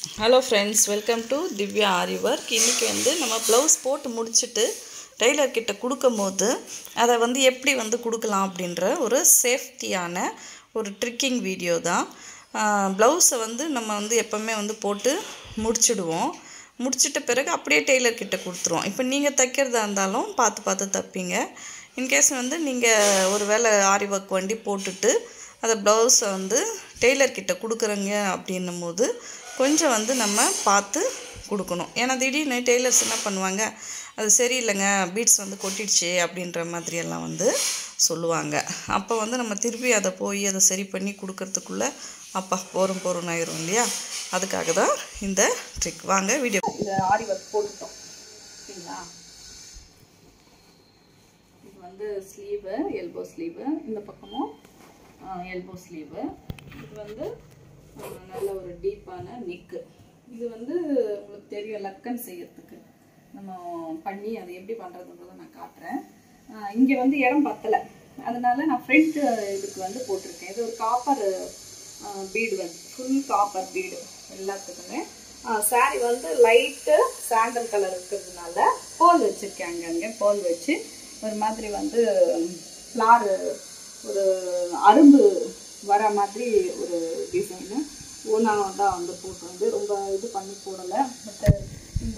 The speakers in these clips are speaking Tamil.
Hello friends welcome to Divya aari work இன்றைக்கி வந்து நம்ம ப்ளவுஸ் போட்டு முடிச்சுட்டு டெய்லர் கிட்ட கொடுக்கும் போது அதை வந்து எப்படி வந்து கொடுக்கலாம் அப்படின்ற ஒரு சேஃப்டியான ஒரு ட்ரிக்கிங் வீடியோ தான் ப்ளவுஸை வந்து நம்ம வந்து எப்போவுமே வந்து போட்டு முடிச்சிடுவோம் முடிச்சிட்ட பிறகு அப்படியே டெய்லர் கிட்ட கொடுத்துருவோம் இப்போ நீங்கள் தைக்கிறதா இருந்தாலும் பார்த்து பார்த்து தைப்பீங்க இன்கேஸ் வந்து நீங்கள் ஒரு வேளை ஆரி ஒர்க் வண்டி போட்டுட்டு அதை ப்ளவுஸை வந்து டெய்லர் கிட்ட கொடுக்குறீங்க அப்படின்னும் போது கொஞ்சம் வந்து நம்ம பார்த்து கொடுக்கணும் ஏன்னா திடீர்னு டெய்லர்ஸ் என்ன பண்ணுவாங்க அது சரியில்லைங்க பீட்ஸ் வந்து கொட்டிடுச்சு அப்படின்ற மாதிரியெல்லாம் வந்து சொல்லுவாங்க அப்போ வந்து நம்ம திருப்பி அதை போய் அதை சரி பண்ணி கொடுக்கறதுக்குள்ளே அப்பா போரும் போரும் ஆயிரும் இல்லையா அதுக்காக தான் இந்த ட்ரிக் வாங்க வீடியோ இந்த ஆரி ஒர்க் போட்டுட்டோம் சரிங்களா இது வந்து ஸ்லீவு எல்போ ஸ்லீவு இந்த பக்கமும் எல்போ ஸ்லீவு இது வந்து அஹ், நல்ல ஒரு டீப்பான நெக்கு இது வந்து உங்களுக்கு தெரியும் லக்கன் செய்யறதுக்கு நம்ம பண்ணி அதை எப்படி பண்ணுறதுன்றதை நான் காட்டுறேன் இங்கே வந்து இடம் பத்தலை அதனால நான் ஃப்ரண்ட் இதுக்கு வந்து போட்டிருக்கேன் இது ஒரு காப்பர் பீடு வந்து ஃபுல் காப்பர் பீடு எல்லாத்துக்குமே சாரி வந்து லைட்டு சாண்டல் கலர் இருக்கிறதுனால போல் வச்சுருக்கேன் அங்கங்கே போல் வச்சு ஒரு மாதிரி வந்து ஃப்ளார் ஒரு அரும்பு வர மாதிரி ஒரு டிசைனு ஒன்றா தான் வந்து போட்டு வந்து ரொம்ப இது பண்ணி போடலை பட் இந்த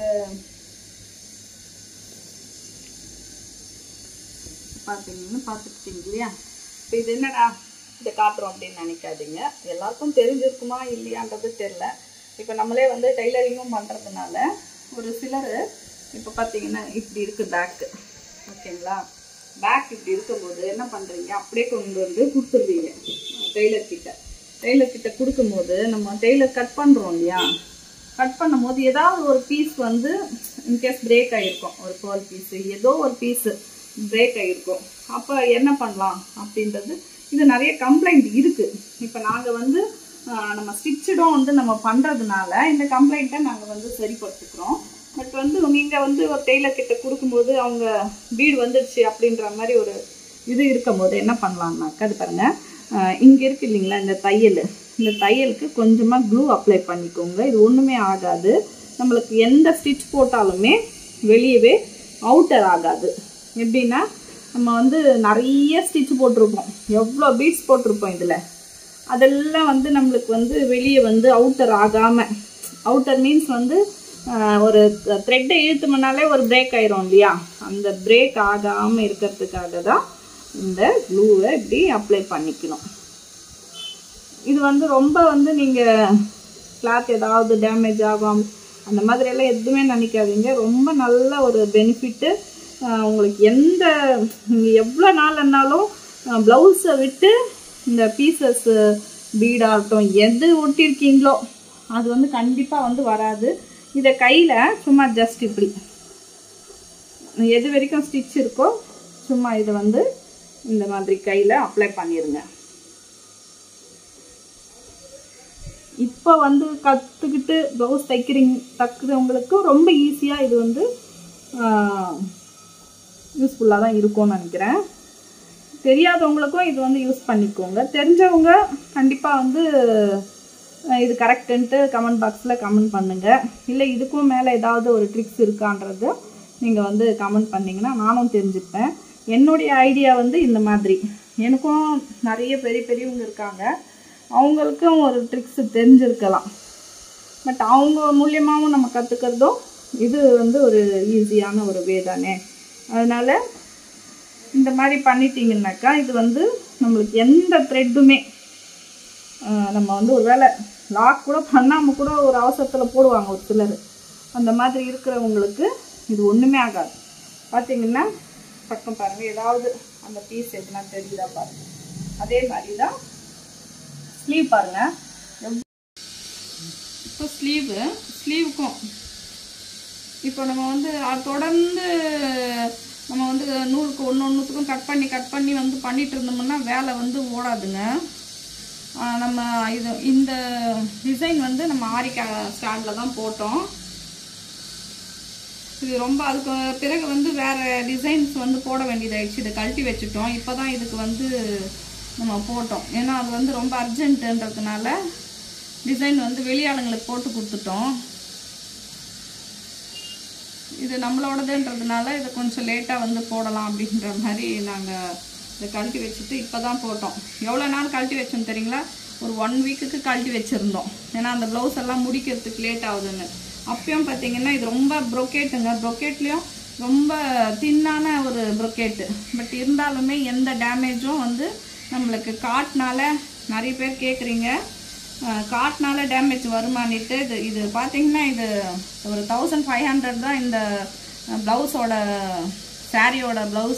பார்த்தீங்கன்னு பார்த்துக்கிட்டீங்க இல்லையா இப்போ இது என்னடா இதை காட்டுறோம் அப்படின்னு நினைக்காதீங்க எல்லாருக்கும் தெரிஞ்சிருக்குமா இல்லையான்றது தெரில இப்போ நம்மளே வந்து டைலரிங்கும் பண்ணுறதுனால ஒரு சிலர் இப்போ பார்த்தீங்கன்னா இப்படி இருக்குது பேக்கு ஓகேங்களா பேக் இப்படி இருக்கும்போது என்ன பண்ணுறீங்க அப்படியே கொண்டு வந்து கொடுத்துருவீங்க டெய்லர் கிட்ட டெய்லர் கிட்ட கொடுக்கும்போது நம்ம டெய்லர் கட் பண்ணுறோம் இல்லையா கட் பண்ணும்போது ஏதாவது ஒரு பீஸ் வந்து இன்கேஸ் பிரேக் ஆகிருக்கும் ஒரு பேர்ல் பீஸு ஏதோ ஒரு பீஸு பிரேக் ஆகிருக்கும் அப்போ என்ன பண்ணலாம் அப்படின்றது இது நிறைய கம்ப்ளைண்ட் இருக்குது இப்போ நாங்கள் வந்து ஆஹ், நம்ம ஸ்டிச்சடும் வந்து நம்ம பண்ணுறதுனால இந்த கம்ப்ளைண்ட்டை நாங்கள் வந்து சரிப்படுத்திக்கிறோம் பட் வந்து நீங்கள் வந்து ஒரு டெய்லர் கிட்ட கொடுக்கும்போது அவங்க வீடு வந்துடுச்சு அப்படின்ற மாதிரி ஒரு இது இருக்கும்போது என்ன பண்ணலாம்னாக்கா அது பாருங்கள் இங்கே இருக்கு இல்லைங்களா இந்த தையல் இந்த தையலுக்கு கொஞ்சமாக க்ளூ அப்ளை பண்ணிக்கோங்க இது ஒன்றுமே ஆகாது நம்மளுக்கு எந்த ஸ்டிச் போட்டாலுமே வெளியவே அவுட்டர் ஆகாது எப்படின்னா நம்ம வந்து நிறைய ஸ்டிச் போட்டிருப்போம் எவ்வளோ பீட்ஸ் போட்டிருப்போம் இதில் அதெல்லாம் வந்து நம்மளுக்கு வந்து வெளியே வந்து அவுட்டர் ஆகாமல் அவுட்டர் மீன்ஸ் வந்து ஆஹ், ஒரு த்ரெட்டை இழுத்துமனாலே ஒரு பிரேக் ஆயிரும் இல்லையா அந்த பிரேக் ஆகாமல் இருக்கிறதுக்காக தான் இந்த க்ளூவை இப்படி அப்ளை பண்ணிக்கணும் இது வந்து ரொம்ப வந்து நீங்கள் கிளாத் ஏதாவது டேமேஜ் ஆகும் அந்த மாதிரி எல்லாம் எதுவுமே நினைக்காதீங்க ரொம்ப நல்ல ஒரு பெனிஃபிட்டு உங்களுக்கு எந்த நீங்கள் எவ்வளோ நாள்னாலும் ப்ளவுஸை விட்டு இந்த பீசஸ் பீடாகட்டும் எது ஒட்டியிருக்கீங்களோ அது வந்து கண்டிப்பாக வந்து வராது இதை கையில் சும்மா ஜஸ்ட் இப்படி எது வரைக்கும் ஸ்டிச் இருக்கோ சும்மா இதை வந்து இந்த மாதிரி கையில் அப்ளை பண்ணிடுங்க இப்போ வந்து கற்றுக்கிட்டு ப்ளவுஸ் தைக்கிறீங்க தைக்கிறவங்களுக்கு ரொம்ப ஈஸியாக இது வந்து யூஸ்ஃபுல்லாக தான் இருக்கும்னு நினைக்கிறேன் தெரியாதவங்களுக்கும் இது வந்து யூஸ் பண்ணிக்கோங்க தெரிஞ்சவங்க கண்டிப்பாக வந்து அஹ், இது கரெக்டுன்ட்டு கமெண்ட் பாக்ஸில் கமெண்ட் பண்ணுங்கள் இல்லை இதுக்கும் மேலே ஏதாவது ஒரு ட்ரிக்ஸ் இருக்கான்றது நீங்கள் வந்து கமெண்ட் பண்ணிங்கன்னா நானும் தெரிஞ்சுப்பேன் என்னுடைய ஐடியா வந்து இந்த மாதிரி எனக்கும் நிறைய பெரிய பெரியவங்க இருக்காங்க அவங்களுக்கும் ஒரு ட்ரிக்ஸ் தெரிஞ்சிருக்கலாம் பட் அவங்க மூலியமாகவும் நம்ம கற்றுக்கிறதும் இது வந்து ஒரு ஈஸியான ஒரு வே தானே அதனால் இந்த மாதிரி பண்ணிட்டீங்கன்னாக்கா இது வந்து நம்மளுக்கு எந்த த்ரெட்டுமே நம்ம வந்து ஒரு வேளை லாக் கூட பண்ணாமல் கூட ஒரு அவசரத்தில் போடுவாங்க ஒரு சிலர் அந்த மாதிரி இருக்கிறவங்களுக்கு இது ஒன்றுமே ஆகாது பார்த்தீங்கன்னா பக்கம் பாருங்கள் ஏதாவது அந்த பீஸ் எதுனா தெரியுதா பாருங்கள் அதே மாதிரி தான் ஸ்லீவ் பாருங்கள் இப்போ ஸ்லீவு ஸ்லீவுக்கும் இப்போ நம்ம வந்து அது தொடர்ந்து நம்ம வந்து நூலுக்கு ஒன்று ஒன்றுத்துக்கும் கட் பண்ணி கட் பண்ணி வந்து பண்ணிட்டு இருந்தோம்னா வேலை வந்து ஓடாதுங்க ஆஹ் நம்ம இது இந்த டிசைன் வந்து நம்ம ஆரிக்கா ஸ்டாண்டில் தான் போட்டோம் இது ரொம்ப அதுக்கு பிறகு வந்து வேற டிசைன்ஸ் வந்து போட வேண்டியதாயிடுச்சு இதை கழட்டி வச்சுட்டோம் இப்போ தான் இதுக்கு வந்து நம்ம போட்டோம் ஏன்னா அது வந்து ரொம்ப அர்ஜென்ட்டுன்றதுனால டிசைன் வந்து வெளியாளுங்களுக்கு போட்டு கொடுத்துட்டோம் இது நம்மளோடதுன்றதுனால இதை கொஞ்சம் லேட்டாக வந்து போடலாம் அப்படின்ற மாதிரி நாங்கள் இதை கழட்டி வச்சுட்டு இப்போ தான் போட்டோம் எவ்வளோ நாள் கழட்டி வச்சோம் தெரியுங்களா ஒரு ஒன் வீக்குக்கு கழட்டி வச்சுருந்தோம் ஏன்னா அந்த ப்ளவுஸ் எல்லாம் முடிக்கிறதுக்கு லேட் ஆகுதுன்னு அப்பயும் பார்த்தீங்கன்னா இது ரொம்ப ப்ரொக்கேட்டுங்க ப்ரொக்கேட்லேயும் ரொம்ப தின்னான ஒரு ப்ரொக்கேட்டு பட் இருந்தாலுமே எந்த டேமேஜும் வந்து நம்மளுக்கு காட்னால நிறைய பேர் கேட்குறீங்க காட்னால டேமேஜ் வருமானிட்டு இது இது பார்த்தீங்கன்னா இது ஒரு தௌசண்ட் ஃபைவ் ஹண்ட்ரட் தான் இந்த ப்ளவுஸோட சாரியோட ப்ளவுஸ்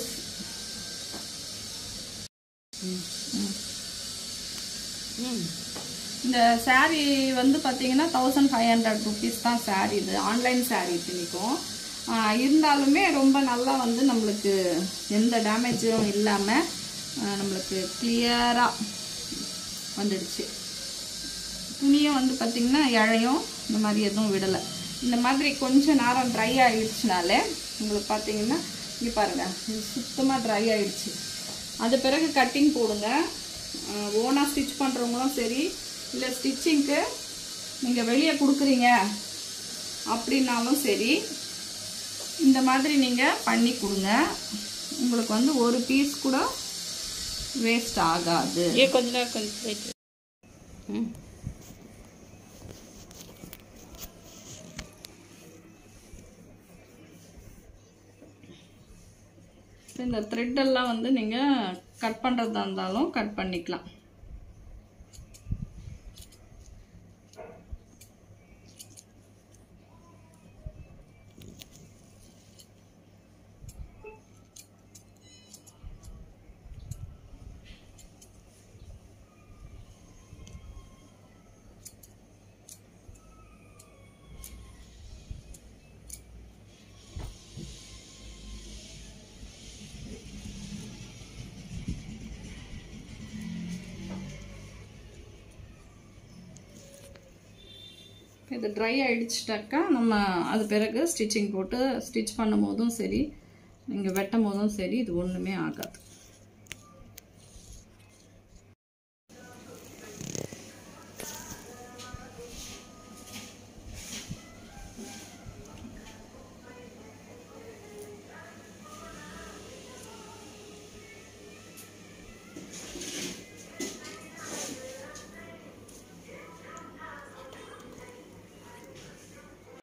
இந்த saree வந்து பார்த்தீங்கன்னா தௌசண்ட் ஃபைவ் ஹண்ட்ரட் ருபீஸ் தான் saree இது ஆன்லைன் saree இத்தனைக்கும் ஆஹ் இருந்தாலுமே ரொம்ப நல்லா வந்து நம்மளுக்கு எந்த டேமேஜும் இல்லாமல் நம்மளுக்கு கிளியராக வந்துடுச்சு துணியும் வந்து பார்த்திங்கன்னா இழையும் இந்த மாதிரி எதுவும் விடலை இந்த மாதிரி கொஞ்சம் நேரம் ட்ரை ஆயிடுச்சுனாலே உங்களுக்கு பார்த்தீங்கன்னா இங்கே பாருங்கள் இது சுத்தமாக ட்ரை ஆயிடுச்சு அது பிறகு கட்டிங் போடுங்க ஓனாக ஸ்டிச் பண்ணுறவங்களும் சரி இல்லை ஸ்டிச்சிங்க்கு நீங்கள் வெளியே கொடுக்குறீங்க அப்படின்னாலும் சரி இந்த மாதிரி நீங்கள் பண்ணி கொடுங்க உங்களுக்கு வந்து ஒரு பீஸ் கூட வேஸ்ட் ஆகாது ये கொஞ்ச நேரம் கொஞ்சம் wait. ம் இந்த thread எல்லாம் வந்து நீங்கள் கட் பண்ணுறதா இருந்தாலும் கட் பண்ணிக்கலாம் இது ட்ரை ஆயிடுச்சிட்டாக்கா நம்ம அது பிறகு ஸ்டிச்சிங் போட்டு ஸ்டிச் பண்ணும் போதும் சரி நீங்கள் வெட்டும் போதும் சரி இது ஒன்றுமே ஆகாது